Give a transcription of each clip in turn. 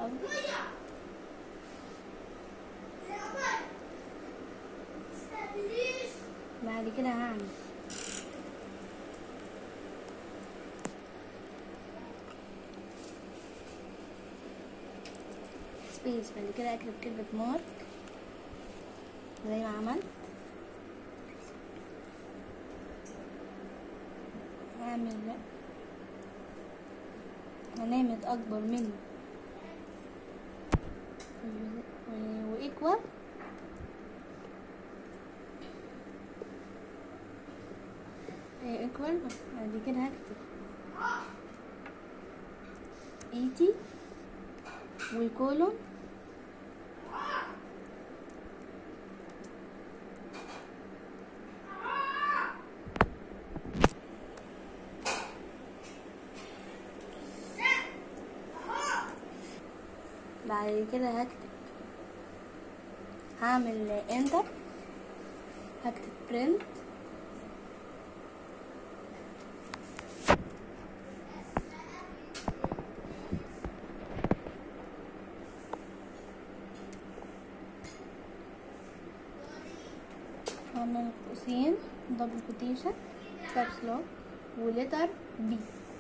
قصدي بعد كده هعمل سبيس بعد كده اكتب كلمة مارك زي ما عملت هعمل علامة أكبر من وإيكوال إيكوال بعد كده هكتب إيتي والكولون بعد كده هكتب هعمل انتر هكتب print هعمل قوسين دبل كوتيشن كابس لوك ولتر بي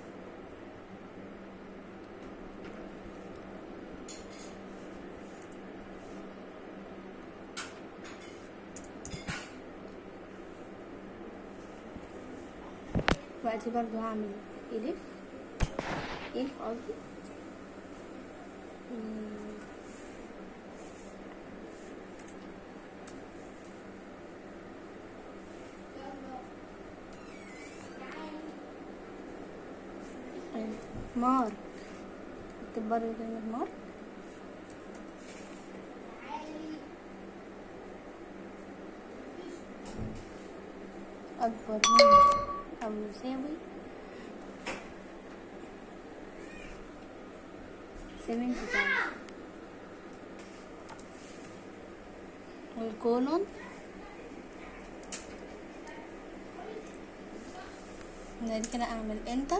دلوقتي برضو هعمل الف الف قصدي مم. مارك اكتب برضو كلمة مارك أكبر من أو يساوي سفنتي فايف والكولون بعد كده أعمل انتر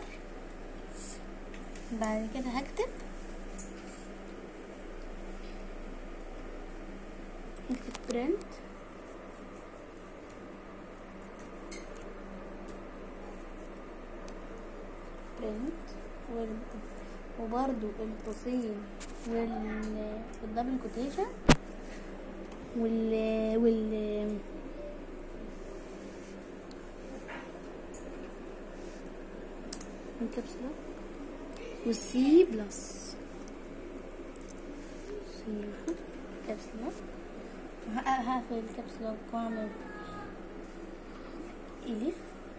بعد كده هكتب نكتب print print وال... وبرضو القوسين وال والدبل كوتيشن وال وال الكبسولة والسي بلس سي كبسولة هقفل الكبسولة واعمل الف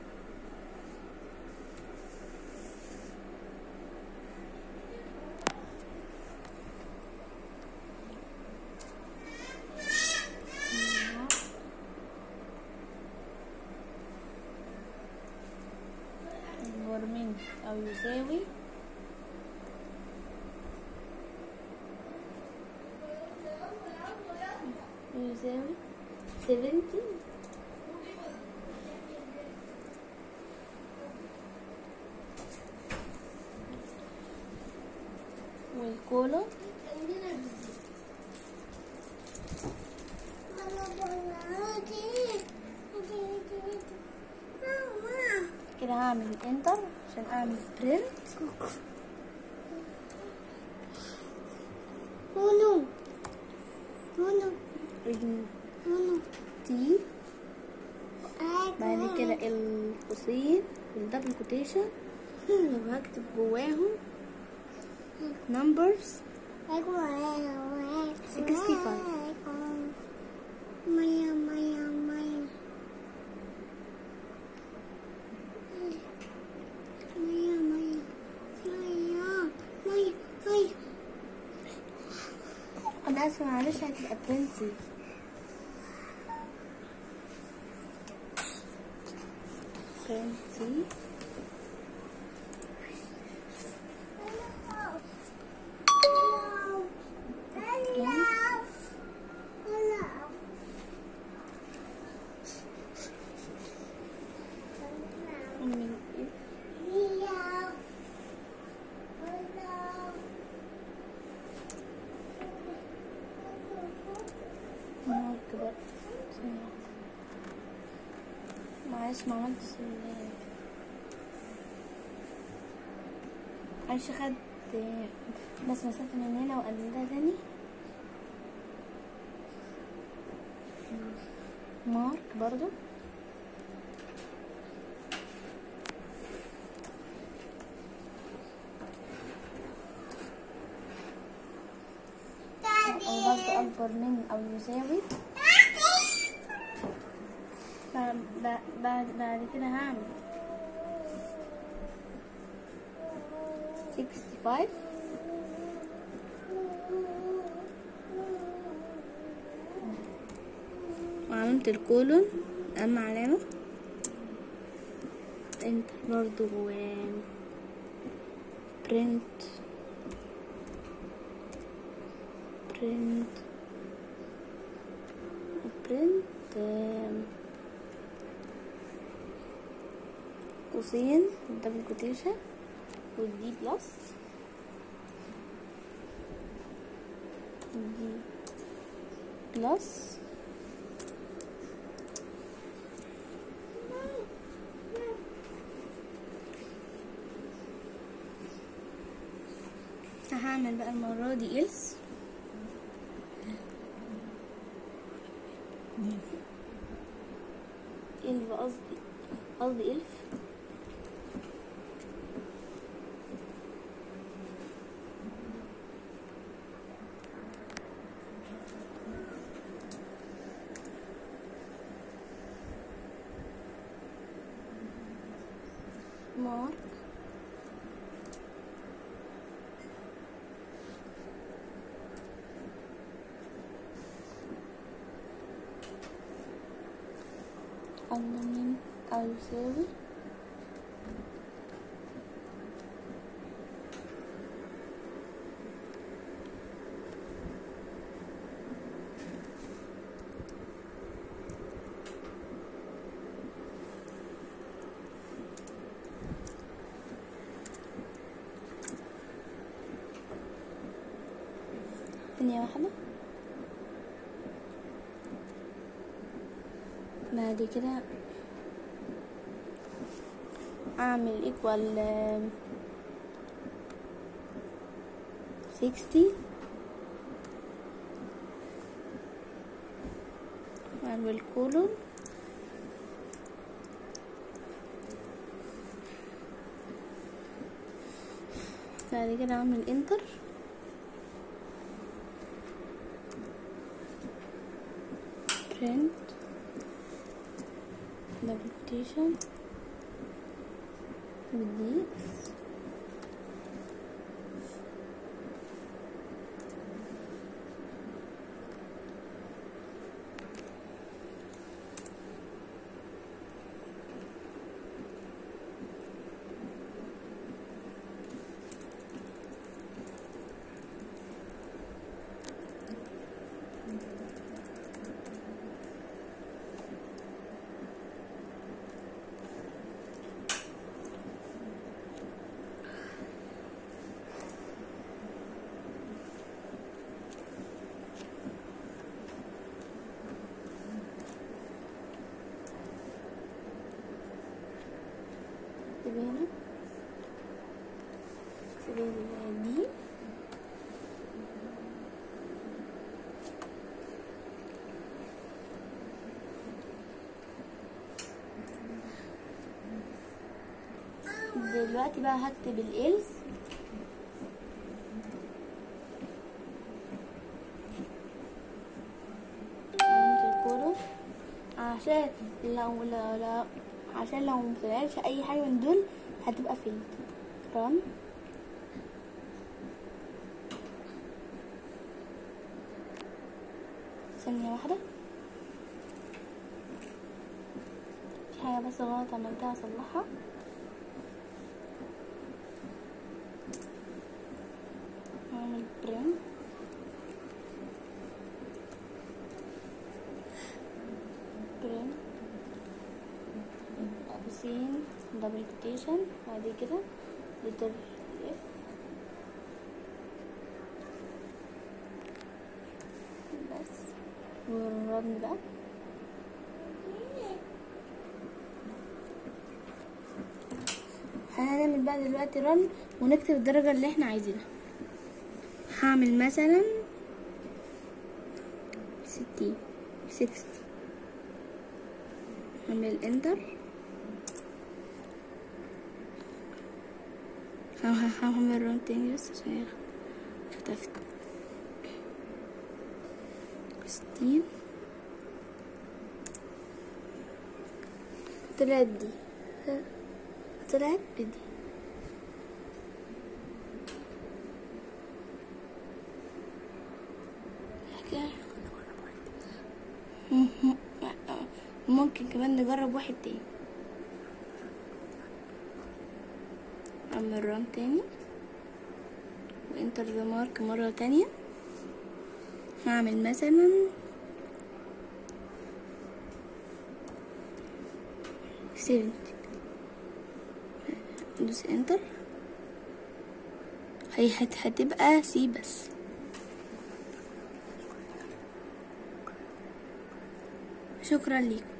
أكبر من أو يساوي يساوي سفنتي والكولون كده هعمل انتر عشان اعمل برنت Uno. Uno. Uno. تي بعد كده القوسين والدبل كوتيشن وهكتب جواهم numbers 65. Maya, Maya, Maya. Maya, Maya. Maya, Maya, Maya. انا اسفه معلش هتبقى برنسي برنسي من معلش ما عملتش ال عايشة خد بس مسافة من هنا وقللها تاني مارك برضو الغلط أكبر من أو يساوي ب- ب- بعد بعد كده هعمل 65 وعلامة الكولون أهم علامة انتر برضو برنت برنت برنت قوسين دبل كوتيشن والدي بلس دي بلس هعمل بقى المرة دي إلس إلف قصدي قصدي إلف مارك ألمين أو يساوي ثانية واحدة بعد كده أعمل equal um, 60 وأعمل كولون بعد كده أعمل انتر print double quotation with these اكتب هنا اكتب دي دلوقتي بقى هكتب الإلز عشان لو لو لو عشان لو مطلعش اي حاجة من دول هتبقى فين رن ثانية واحدة في حاجة بس غلط عملتها اصلحها اعمل برنت برنت قوسين دبل كوتيشن بعد كده لتر اف بس ونرن بقى هنعمل بقى دلوقتي رن ونكتب الدرجة اللي احنا عايزينها هعمل مثلا ستين سكستي هعمل انتر هعمل رن تاني بس عشان هي اختفت ستين طلعت دي طلعت بدي ممكن كمان نجرب واحد تاني اعمل ران تاني وانتر ذا مارك مرة تانية هعمل مثلا سيفنتي ندوس انتر هي هت هتبقى سي بس شكرا ليكم